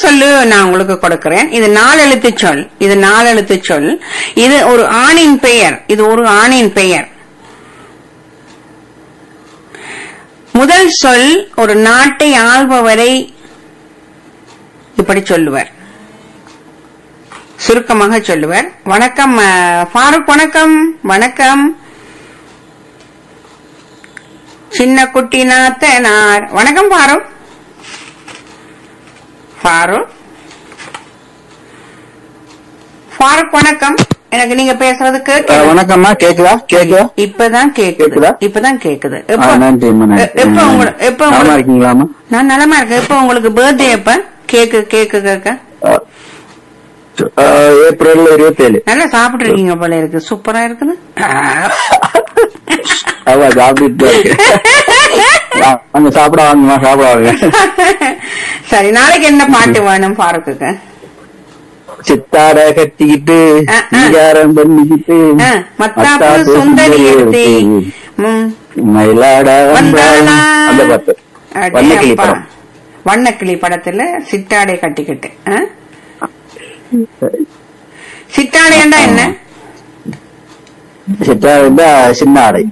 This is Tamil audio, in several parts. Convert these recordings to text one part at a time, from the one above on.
சொல்லு நான் உங்களுக்கு கொடுக்கிறேன் இது நாலு எழுத்து சொல் இது நாலு எழுத்து சொல் இது ஒரு ஆணின் பெயர் இது ஒரு ஆணின் பெயர் முதல் சொல் ஒரு நாட்டை ஆள்பவரை இப்படி சொல்லுவர் சுருக்கமாக சொல்லுவர் வணக்கம் அஹ், ஃபாரூக் வணக்கம் வணக்கம் சின்ன குட்டி நாத்தனார் வணக்கம் ஃபாரூக் ஃபாரூக் ஃபாரூக் வணக்கம் எனக்கு நீங்க பேசுறது அஹ், கேட்குது வணக்கம்மா கேக்குதா கேக்குதா இப்பதான் கேக்குது கேக்குதா? இப்பதான் கேக்குது ஆ, எப்போ நன்றிம்மா நன்றி. எ- எப்போ உங்கள- எப்போ நலமா உங்களுக்கு இருக்கீங்களாம்மா நான் நலமா இருக்கேன் எப்போ உங்களுக்கு பர்த்டே எப்ப கேக்கு கேக்கு கேக்க அஹ், அஹ், ஏப்ரல் இருபத்தி ஏழு நல்லா சாப்பிட்டு இருக்கீங்க போல இருக்கு சூப்பரா இருக்குது அவ சாப்பிட்டு இருக்கு அங்க சாப்பிட வாங்கம்மா சாப்பிட வாங்க சரி நாளைக்கு என்ன பாட்டு வேணும் ஃபாரூக்குக்கு சித்தார கட்டிக்கிட்டு ஆ, ஆ. சிங்காரம் பண்ணிக்கிட்டு ஆ, மத்தாப்பு மத்தாப்பு சுந்தரி எடுத்து சுந்தரி ம், மயிலாட வந்தாளா? அந்த பாட்டு அடே வண்ணக்கிளி அப்பா. படம் வண்ணக்கிளி படத்துல சிட்டாடை கட்டிக்கிட்டு ஆ? சிட்டாடைண்டா என்ன சித்தார இருந்தா சின்ன ஆடை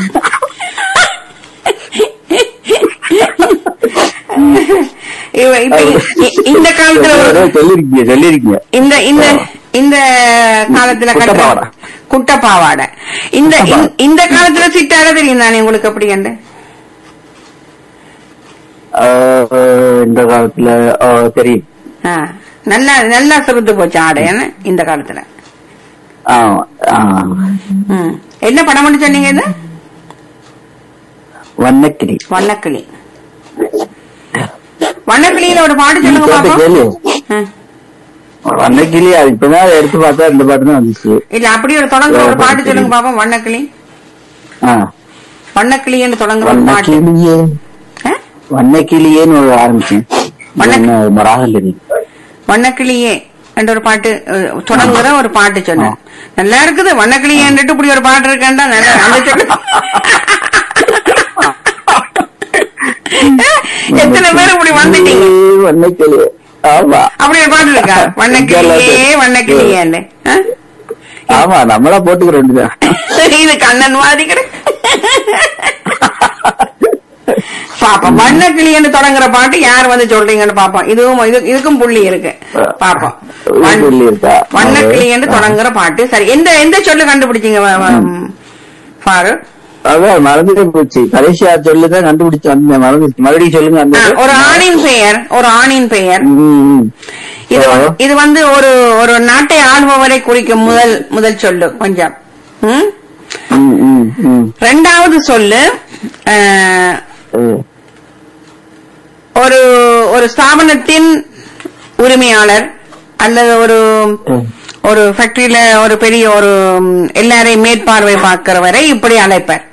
இவ- இப்ப இ- இந்த காலத்துல ஒரு- சொல்லிருக்கீங்க சொல்லிருக்கீங்க இந்த இந்த இந்த காலத்துல குட்ட கட்டுற- பாவாடை. குட்ட பாவாடை இந்த இந்த- இந்த காலத்துல சிட்டாட தெரியும் தானே உங்களுக்கு அப்படி கண்டு அஹ், இந்த காலத்துல அஹ், தெரியும் ஆ, நல்லா நல்லா சிறுத்து போச்சு ஆடை என்ன இந்த காலத்துல ஆமா ஆ. ம். என்ன படம் மட்டும் சொன்னீங்க இது வண்ணக்கிளி வண்ணக்கிளி வண்ணக்கிளியில ஒரு பாட்டு நீ சொல்லுங்க கேட்ட பாப்போம் கேளு ம். வண்ணக்கிளி அது இப்பதான் எடுத்து பார்த்தா இந்த பாட்டு தான் வந்துச்சு இல்ல அப்படி ஒரு தொடங்குற ஒரு பாட்டு சொல்லுங்க பாப்போம் வண்ணக்கிளி ஆ. வண்ணக்கிளின்னு தொடங்குற ஒரு பாட்டு வண்ணக்கிளியே ஆ? வண்ணக்கிளியேன்னு ஒரு ஆரம்பிச்சேன் வண்ண- என்ன ராகல் இருக்கு வண்ணக்கிளியே என்ற ஒரு பாட்டு அஹ், தொடங்குற ஒரு பாட்டு சொன்னேன் நல்லா இருக்குது வண்ணக்கிளியேன்னுட்டு இப்படி ஒரு பாட்டு இருக்கேன்டா நல்லா அந்த சொல்லு எத்தனை பேர் இப்படி வந்துட்டீங்க வண்ணக்கிளியே ஆமா அப்படி ஒரு பாட்டு இருக்கா வண்ணக்கிளியே வண்ணக்கிளியேன்னு ஆ? ஆமா நம்மளா போட்டுக்கிற வேண்டியதான் இது கண்ணன் மாதிரி கிடக்கு பாப்போம் வண்ணக்கிளின்னு தொடங்குற பாட்டு யார் வந்து சொல்றீங்கன்னு பாப்போம் இதுவும் இது- இதுக்கும் புள்ளி இருக்கு பாப்போம் இதுவும் புள்ளி இருக்கா? வண்ணக்கிளின்னு ஆ. தொடங்குற பாட்டு சரி எந்த எந்த சொல்லு கண்டுபிடிச்சீங்க வ- வ- ஃபாரூக் அதான் மறந்துட்டே போச்சு கடைசியா சொல்லுதான் கண்டுபிடிச்சு வந்தேன் மறந்து மறுபடியும் சொல்லுங்க அந்த ஆ, ஒரு ஆணின் பெயர் ஒரு ஆணின் பெயர் ம், ம். இது ஆ. இது வந்து ஒரு ஒரு நாட்டை ஆள்பவரை குறிக்கும் முதல் முதல் சொல்லு கொஞ்சம் ம்? ம், ம், ம். ரெண்டாவது சொல்லு அஹ், ம். ஒரு ஒரு ஸ்தாபனத்தின் உரிமையாளர் அல்லது ஒரு ம். ஒரு ஃபேக்டரியில ஒரு பெரிய ஒரு ம், எல்லாரையும் மேற்பார்வை பார்க்கிறவரை இப்படி அழைப்பார்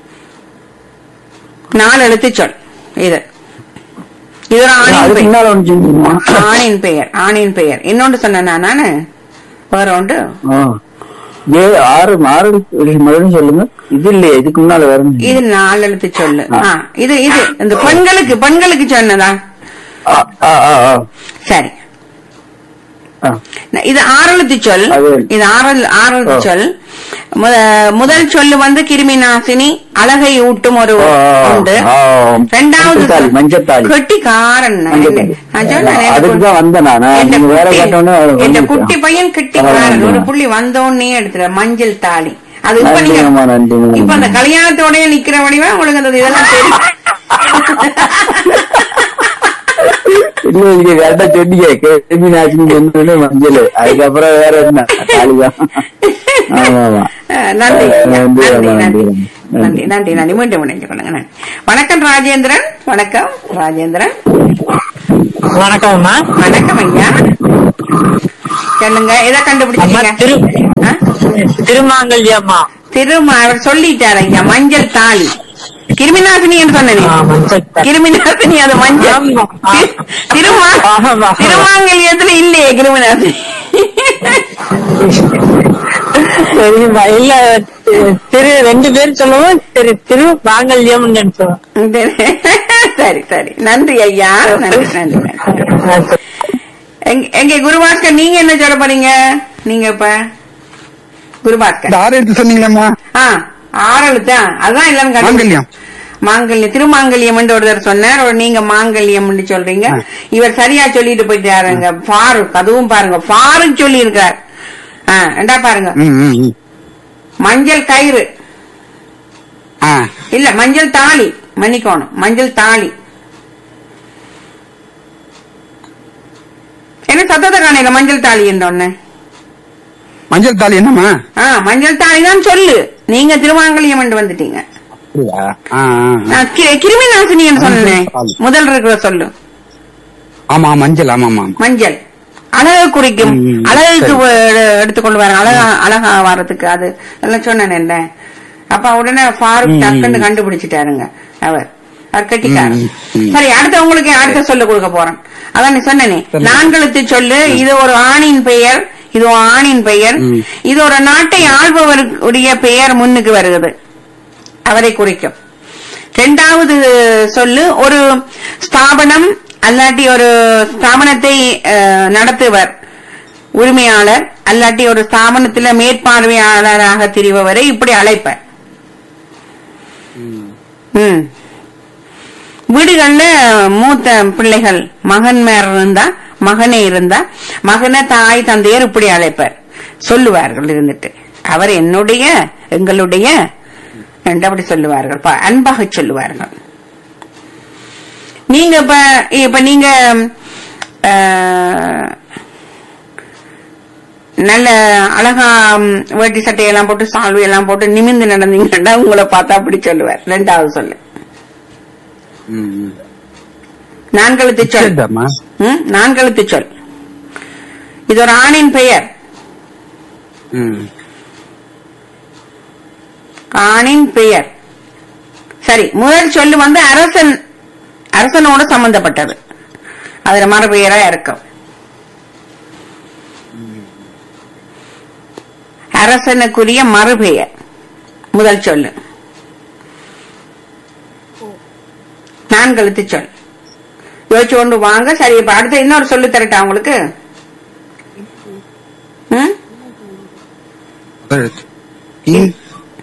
நாலு எழுத்து சொல் இது இது ஒரு ஆணின் அதுக்கு பெயர் முன்னால ஒண்ணு சொல்லுமா ஆணின் பெயர் ஆணின் பெயர் இன்னொன்று சொன்னேன் நானு வேற ஒன்று ஏ ஆறு ஆறு மறுபடியும் சொல்லுங்க இது இல்லையே இதுக்கு முன்னால வரும் இது நாலு எழுத்து சொல்லு ஆ, இது இது இந்த பெண்களுக்கு பெண்களுக்கு சொன்னதா ஆ, ஆ, ஆ, ஆ. சரி ஆ. ந- இது ஆறெழுத்து சொல் அது- இது ஆறல் ஆறெழுத்து ஓ. சொல் முத- முதல் சொல்லு வந்து கிருமி நாசினி அழகை ஊட்டும் ஒரு ஆ, ஆ, உண்டு ஆ. ரெண்டாவது மஞ்சத்தாளி, மஞ்சத்தாளி. கெட்டிக்காரன் நான் மஞ்சத்தாளி. நான் சொன்னேன், எனக்கு அதுக்குதான் வந்தேன் நான். என் நீங்க வேற குட்டி- கேட்டோன்னே என் வந்துட்டேன். குட்டி பையன் கெட்டிக்காரன் பரவாயில்ல. ஒரு புள்ளி வந்தோடனே எடுத்துற மஞ்சள் தாலி அது இப்ப நன்றி நீங்க அம்மா, நன்றி அம்மா. இப்ப அந்த கல்யாணத்தோடய நிக்கிற வடிவா உங்களுக்கு அந்த இதெல்லாம் தெரியும் இல்ல நீங்க கரெக்டா சொன்னீங்க கேள்வி நாச்சினி சொன்னது மஞ்சள் அதுக்கப்புறம் வேற என்ன தாலிதான் ஆமா ஆமா அஹ் நன்றி அஹ் ஐயா. நன்றி, நன்றி அம்மா, நன்றி நன்றி. நன்றி நன்றி நன்றி மீண்டும் இணைந்து கொள்ளுங்க நன்றி வணக்கம் ராஜேந்திரன் வணக்கம் ராஜேந்திரன் வணக்கம்மா வணக்கம் ஐயா சொல்லுங்க எதை அம்மா கண்டுபிடிச்சீங்க திரு ஆ? திருமாங்கல்யம்மா திரும்ப அவர் சொல்லிட்டார் ஐயா மஞ்சள் தாலி கிருமிநாசினின்னு சொன்னேன் ஆ, மஞ்சள் தாலி. கிருமிநாசினி அது மஞ்சள் ஆமா. ஆ. தி- திருமா ஆமா. திருமாங்கல்யத்துல இல்லையே கிருமிநாசினி சரிம்மா இல்ல தி- திரு ரெண்டு பேர் சொல்லுவோம் திரு திரு மாங்கல்யம் நினைச்சோம் சரி சரி நன்றி ஐயா நன்றி நன்றி நன்றி எங்க எங்க குருபாஸ்கர் நீங்க என்ன சொல்ல போறீங்க நீங்க இப்ப குருபாஸ்கர் இந்த ஆறு எடுத்து சொன்னீங்களேம்மா ஆ ஆறெழுத்தா அதான் எல்லாரும் கண்டு- மாங்கல்யம். மாங்கல்யம் திருமாங்கல்யம் ஒருத்தர் சொன்னார் ஒரு நீங்க மாங்கல்யம் சொல்றீங்க ஆ. இவர் சரியா சொல்லிட்டு போயிட்டாருங்க ஃபாரூக் அதுவும் பாருங்க ஃபாரூக் சொல்லி இருக்கார் ரெண்டா பாருங்க ம், ம், ம். மஞ்சள் கயிறு ஆ இல்ல மஞ்சள் தாலி மன்னிக்கோணும் மஞ்சள் தாலி என்ன சத்தத்தை காணையில மஞ்சள் தாலி ஒண்ணு மஞ்சள் தாலி என்னம்மா ஆ மஞ்சள் தாலி தான் சொல்லு நீங்க திருமாங்கல்யம் வந்துட்டீங்க அப்படியா? ஆ, ஆ, ஆ. நான் கி- கிருமி நாசினின்னு சொன்னேன் தாலி. முதல் இருக்கிற சொல்லு ஆமா மஞ்சள் ஆமா ஆமா மஞ்சள் அழகு குறிக்கும் ம், ம். அழகுக்கு சரி. எ- எடுத்துக்கொண்டு வர அழகா அழகா வர்றதுக்கு அது எல்லாம் சொன்னேன் என்ன அப்ப உடனே ஃபாரூக் ம், டக்குன்னு ம். கண்டுபிடிச்சிட்டாருங்க அவர் அவர் கட்டிக்காரு ம், ம். சரி அடுத்து உங்களுக்கு அடுத்த சொல்ல கொடுக்க போறேன் அதான் நீ சொன்னனே சரி. நான்கெழுத்து சொல்லு இது ஒரு ஆணின் பெயர் இது ஒரு ஆணின் பெயர் ம். இது ஒரு நாட்டை ஆள்பவருடைய பெயர் முன்னுக்கு வருகிறது அவரை குறிக்கும் இரண்டாவது சொல்லு ஒரு ஸ்தாபனம் அல்லாட்டி ஒரு ஸ்தாபனத்தை அஹ், நடத்துவர் உரிமையாளர் அல்லாட்டி ஒரு ஸ்தாபனத்துல மேற்பார்வையாளராக திரிபவரை இப்படி அழைப்பர் ம். வீடுகள்ல மூத்த பிள்ளைகள் மகன்மார் இருந்தா மகனே இருந்தா மகனை தாய் தந்தையர் இப்படி அழைப்பர் சொல்லுவார்கள் இருந்துட்டு அவர் என்னுடைய எங்களுடைய என்று அப்படி சொல்லுவார்கள் ப- அன்பாக சொல்லுவார்கள் நீங்க இப்ப இப்ப நீங்க அஹ், நல்ல அழகா ம், வேட்டி சட்டையெல்லாம் போட்டு சால்வை எல்லாம் போட்டு நிமிந்து நடந்தீங்கன்னா உங்களை பார்த்தா அப்படி சொல்லுவார் ரெண்டாவது சொல்லு ம், ம். நான்கழுத்து சொல் சரிதாம்மா. ம், நான்கழுத்து சொல் இது ஒரு ஆணின் பெயர் ம். ஆணின் பெயர் சரி முதல் சொல்லு வந்து அரசன் அரசனோட சம்பந்தப்பட்டது அதுல மறுபெயரா இருக்கும் அரசனுக்குரிய மறுபெயர் முதல் சொல்லு நான்கழுத்து சொல் யோசிச்சு கொண்டு வாங்க சரி இப்ப அடுத்து இன்னொரு சொல்லு தரட்டா உங்களுக்கு ம்? இன்-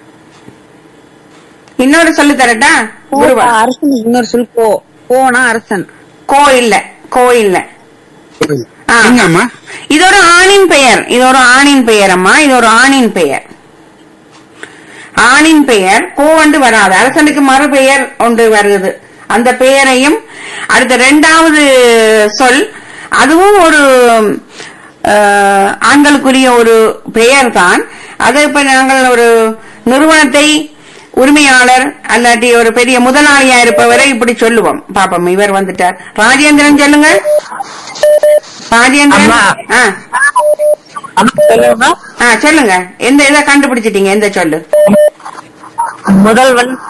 இன்னொரு சொல்லு தரட்டா குருவா அரசன் இன்னொரு சொல் கோ கோனா அரசன் கோ இல்ல கோ இல்ல ஆ. எங்கம்மா இது ஒரு ஆணின் பெயர் இது ஒரு ஆணின் பெயர் அம்மா இது ஒரு ஆணின் பெயர் ஆணின் பெயர் கோ ஒன்று வராது அரசனுக்கு மறுபெயர் ஒன்று வருது அந்த பெயரையும் அடுத்த இரண்டாவது சொல் அதுவும் ஒரு அஹ், ஆண்களுக்குரிய ஒரு பெயர் தான் அது இப்ப நாங்கள் ஒரு நிறுவனத்தை உரிமையாளர் அல்லாட்டி ஒரு பெரிய முதலாளியா இருப்பவரை இப்படி சொல்லுவோம் பாப்போம் இவர் வந்துட்டார் ராஜேந்திரன் சொல்லுங்க ராஜேந்திரன் அம்மா. ஆ சொல்லுங்க ஆ சொல்லுங்க எந்த இதை கண்டுபிடிச்சிட்டீங்க எந்த சொல்லு முதல்வன்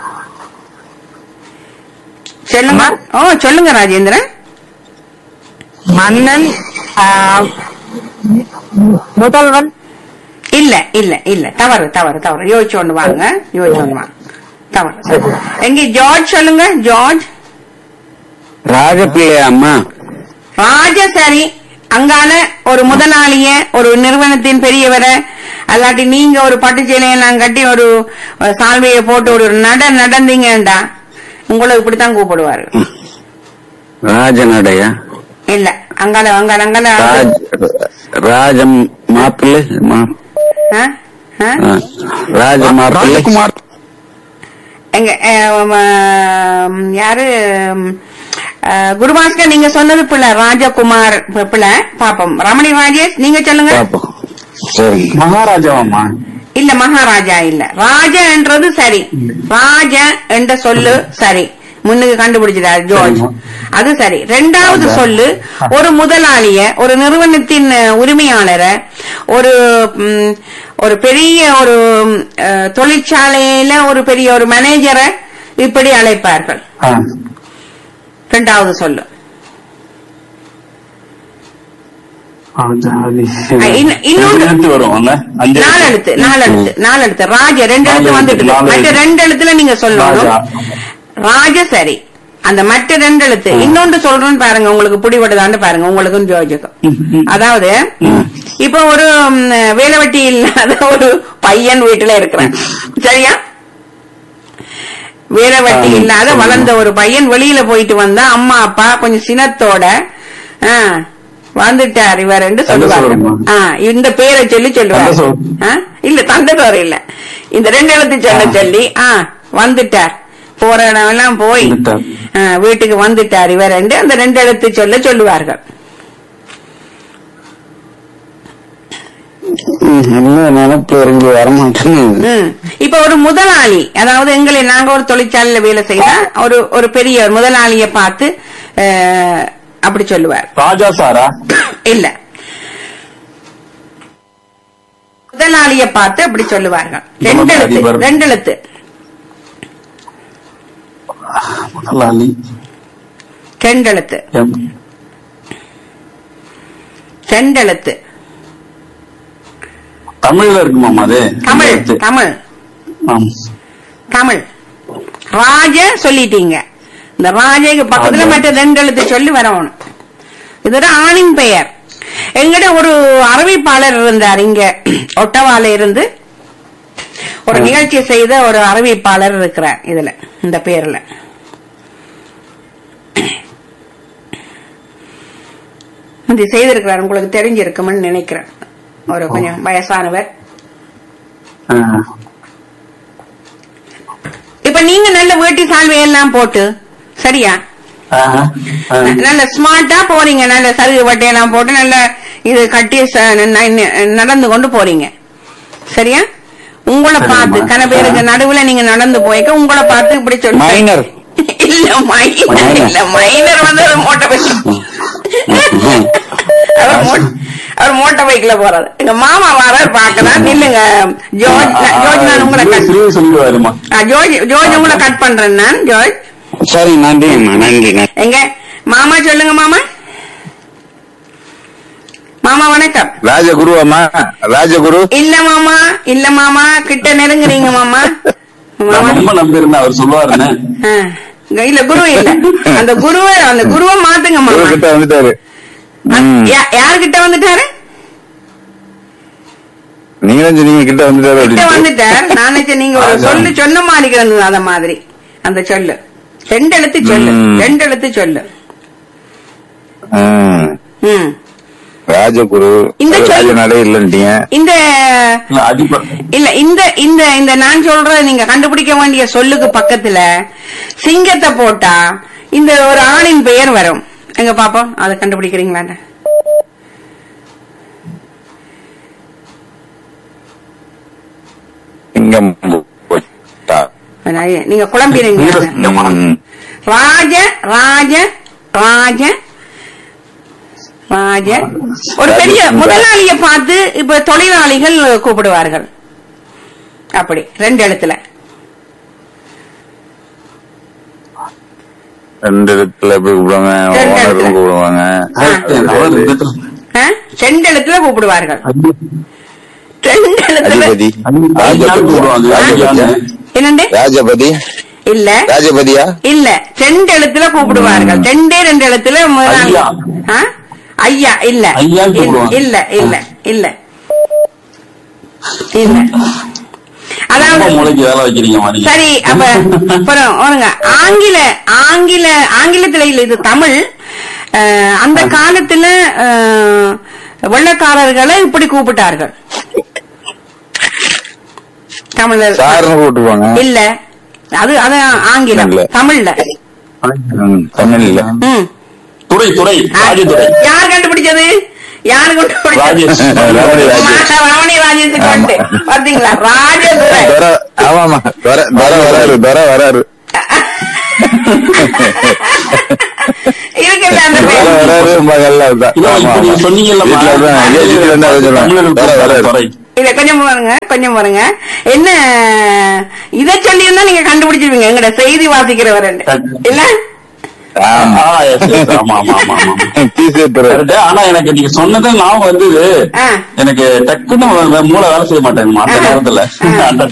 சொல்லுங்க ஓ சொல்லுங்க ராஜேந்திரன் மன்னன் ஆ, முதல்வன் இல்ல இல்ல இல்ல தவறு தவறு தவறு யோசிச்சு ஒண்ணு வாங்க யோசிச்சு ஒண்ணு வாங்க தவறு எங்க ஜார்ஜ் சொல்லுங்க ஜார்ஜ் ராஜபிள்ளை அம்மா ராஜ சரி அங்கால ஒரு முதலாளிய ஒரு நிறுவனத்தின் பெரியவரை அல்லாட்டி நீங்க ஒரு பட்டு சேலையெல்லாம் கட்டி ஒரு அஹ், சால்வையை போட்டு ஒரு நட நடந்தீங்கடா உங்களை இப்படித்தான் கூப்பிடுவாரு ராஜனடையா இல்ல அங்கால அங்கால அங்கால ராஜ் ராஜம் மாப்பிள்ளை மா- ஆ? ஆ? ஆ, ராஜ மாப்பிள்ளை ராஜகுமார் எங்க அஹ், ம, யாரு ம், அஹ், குருபாஸ்கர் நீங்க சொன்னது பிள்ளை ராஜகுமார் பி- பிள்ளை பாப்போம் ரமணி ராஜேஷ் நீங்க சொல்லுங்க பாப்போம் சரி மகாராஜாவாம்மா இல்ல மகாராஜா இல்ல ராஜா என்றது சரி ராஜ என்ற சொல்லு சரி முன்னுக்கு கண்டுபிடிச்சிட்டார் ஜோர்ஜ் அது சரி ரெண்டாவது சொல்லு ஒரு முதலாளிய ஒரு நிறுவனத்தின் அஹ், உரிமையாளரை ஒரு ம், ஒரு பெரிய ஒரு ம், அஹ், தொழிற்சாலையில ஒரு பெரிய ஒரு மேனேஜரை இப்படி அழைப்பார்கள் ஆ. ரெண்டாவது சொல்லு ராஜாதி. அஹ், இன்ன- இன்னொன்று எழுத்து வரும்ல அஞ்சு நாலு எழுத்து நாலு எழுத்து நாலு எழுத்து ராஜ ரெண்டு நாலு எழுத்து எழுத்து, வந்துட்டு நாலு மற்ற எழுத்து. ரெண்டு எழுத்துல நீங்க சொல்லணும் ராஜா. ராஜ சரி அந்த மற்ற ரெண்டு எழுத்து இன்னொன்று சொல்றேன்னு பாருங்க உங்களுக்கு பிடிபடுதான்னு பாருங்க உங்களுக்கும் ஜோஜுக்கும் அதாவது இப்ப ஒரு ம், வேலை வெட்டி இல்லாத ஒரு பையன் வீட்டுல இருக்கிறான் சரியா வேலை வெட்டி இல்லாத வளர்ந்த ஒரு பையன் வெளியில போயிட்டு வந்தா அம்மா அப்பா கொஞ்சம் சினத்தோட ஆ, வந்துட்டார் இவர் என்று சொல்லுவாங்க சொல்லணுமா? ஆ, இந்த பேரை சொல்லி சொல்லுவாங்க தந்தை சொல். ஆ, இல்ல தந்ததோர் இல்ல இந்த ரெண்டு எழுத்து சொல்ல ஆ. சொல்லி ஆ வந்துட்டார் போற இடம் எல்லாம் போய் வந்துட்டார். ஆ, வீட்டுக்கு வந்துட்டார் இவர் என்று அந்த ரெண்டு எழுத்து சொல்ல சொல்லுவார்கள் என்ன நினைப்பு இறங்கி வரமாட்டேன்னு ம். இப்ப ஒரு முதலாளி அதாவது எங்களை நாங்க ஒரு தொழிற்சாலையில வேலை செய்தா ஒரு ஒரு பெரிய முதலாளிய பார்த்து அஹ், அப்படி சொல்லுவார் ராஜா சாரா இல்ல முதலாளிய பார்த்து அப்படி சொல்லுவார்கள் ரெண்டு முதலாளி எழுத்து வரும். ரெண்டு எழுத்து முதலாளி ரெண்டு எழுத்து எம். ரெண்டு எழுத்து தமிழ்ல இருக்குமாமா அது தமிழ் எழுத்து. தமிழ் ஆம். தமிழ் ராஜ சொல்லிட்டீங்க இந்த ராஜைக்கு பக்கத்துல ராஜா. மற்ற ரெண்டு எழுத்து சொல்லி வரணும் இது ஒரு ஆணின் பெயர் எங்கிட்ட ஒரு அறிவிப்பாளர் இருந்தார் இங்க ஒட்டவால இருந்து ஒரு நிகழ்ச்சி செய்த ஒரு அறிவிப்பாளர் இருக்கிறார் இதுல இந்த பேர்ல இது செய்திருக்கிறார் உங்களுக்கு தெரிஞ்சிருக்கும்னு நினைக்கிறேன் ஒரு கொஞ்சம் வயசானவர் ஆ. இப்ப நீங்க நல்ல வேட்டி சால்வை எல்லாம் போட்டு சரியா ஆஹா. ஆ. ந- நல்ல ஸ்மார்ட்டா போறீங்க நல்ல சருகு வட்டையெல்லாம் போட்டு நல்ல இது கட்டி ச- ந- ந- நடந்து கொண்டு போறீங்க சரியா உங்களை சரிம்மா. பார்த்து கன பேருக்கு நடுவுல நீங்க நடந்து போய்க்க உங்களை பார்த்து இப்படி சொல்லி மைனர் இல்ல மைனர் மைனர். இல்ல மைனர் வந்து ஒரு மோட்டர் பைக் அவர் மோ- அவர் மோட்டர் பைக்ல போறது எங்க மாமா வரார் பாக்கலாம் நில்லுங்க ஜோர்ஜ் நான்- ஜோர்ஜ் நான் உங்களை சிறு- கட் சிறு சொல்லிடுவாருமா ஆ, ஜோர்ஜ் ஜோர்ஜ் உங்களை கட் பண்றேன் நான் ஜோர்ஜ் சரி நன்றிங்கம்மா நன்றி நன்றி எங்க மாமா சொல்லுங்க மாமா மாமா வணக்கம் ராஜகுரு அம்மா ராஜகுரு இல்ல மாமா இல்ல மாமா கிட்ட நெருங்குறீங்க மாமா மாமா நான் ரொம்ப நம்பியிருந்தேன் அவர் சொல்லுவாருன்னு ஆ, இல்ல குரு இல்ல அந்த குருவை அந்த குருவை மாத்துங்க குரு மாமா கிட்ட வந்துட்டாரு ம். யா- யாருகிட்ட வந்துட்டாரு நீங்களும் சொன்னீங்க கிட்ட வந்துட்டாரு கிட்ட அப்படின்னு வந்துட்டார் நான் நினைச்சேன் நீங்க ஒரு அதான். சொல்லு சொன்ன மாதிரி இருந்தது அந்த மாதிரி அந்த சொல்லு ரெண்டு எழுத்து சொல்லு ம். ரெண்டு எழுத்து சொல்லு ம். ம் ராஜகுரு இந்த சொல்- ராஜநாடே இல்லன்ட்டீங்க இந்த இல்ல அடிப்ப இல்ல இந்த இந்த இந்த நான் சொல்ற நீங்க கண்டுபிடிக்க வேண்டிய சொல்லுக்கு பக்கத்துல சிங்கத்தை போட்டா இந்த ஒரு ஆணின் பெயர் வரும் எங்க பாப்போம் அதை கண்டுபிடிக்கிறீங்களா சிங்கம் போட்டா. நீங்க குழம்பிடுங்க வீரசிங்கமா? ம். ராஜ ராஜ ராஜ ராஜ ஒரு பெரிய முதலாளிய பார்த்து இப்ப தொழிலாளிகள் கூப்பிடுவார்கள் அப்படி ரெண்டு எழுத்துல ரெண்டு இடத்துல போய் கூப்பிடுவாங்க ரெண்டு ஓனர் இடத்துல. கூப்பிடுவாங்க அவர் இந்த இடத்துல ஆ? ரெண்டு எழுத்துல கூப்பிடுவார்கள் ரெண்டு எழுத்துல அதிபதி ஐயான்னு கூப்பிடுவாங்க ஐயான்னு. என்னண்டு ராஜபதி இல்ல ராஜபதியா இல்ல ரெண்டு எழுத்துல கூப்பிடுவார்கள் ரெண்டே ரெண்டு எழுத்துல முதலாளி ஐயா. ஆ? ஐயா இல்ல ஐயான்னு கூப்பிடுவாங்க. இல்ல இல்ல இல்ல இல்ல ரொம்ப அதாவது மூளைக்கு வேலை வைக்கிறீங்க மாதிரி சரி அப்ப அப்புறம் வருங்க ஆங்கில ஆங்கில ஆங்கிலத்துல இல்ல இது தமிழ் அஹ், அந்த காலத்துல அஹ், வெள்ளக்காரர்களை இப்படி கூப்பிட்டார்கள் தமிழர் சார்னு கூப்பிட்டுருவாங்க இல்ல அது அது ஆங்கிலம் இல்ல. தமிழ்ல ம், தமிழ்ல ம் துறை துறை ராஜதுறை யார் கண்டுபிடிச்சது யாரு ராஜேஷ். கண்டுபிடிச்சது ரமணி ராஜேஷ் கொண்டு பாத்தீங்களா ராஜதுரை துரை ஆமாமா துரை துரை வராரு துரை வராரு இருக்குல்ல அந்த துரை பேர் வராரு மகள்ல தான் இல்ல, ஆமா, இப்ப நீங்க ஆமா. சொன்னீங்கல்லம்மா, வீட்டுல தான் எங்க வீட்டுல இருந்து அதை சொல்லுவாங்க தமிழருக்கு துரை வராரு துறை. இல்ல கொஞ்சம் பாருங்க கொஞ்சம் பாருங்க என்ன இத சொல்லி இருந்தா நீங்க கண்டுபிடிச்சிருவீங்க எங்கட செய்தி வாசிக்கிறவர் இல்ல ஆமா ஆ, yes, yes. ஆமா ஆமா ஆமா ஆமா டிசி துரை Correct. ஆனா எனக்கு நீங்க சொன்னது ஞாபகம் வந்தது ஆ. எனக்கு டக்குன்னு மூளை வேலை செய்ய மாட்டேங்குமா அந்த ஆ. நேரத்துல ஆ. அந்த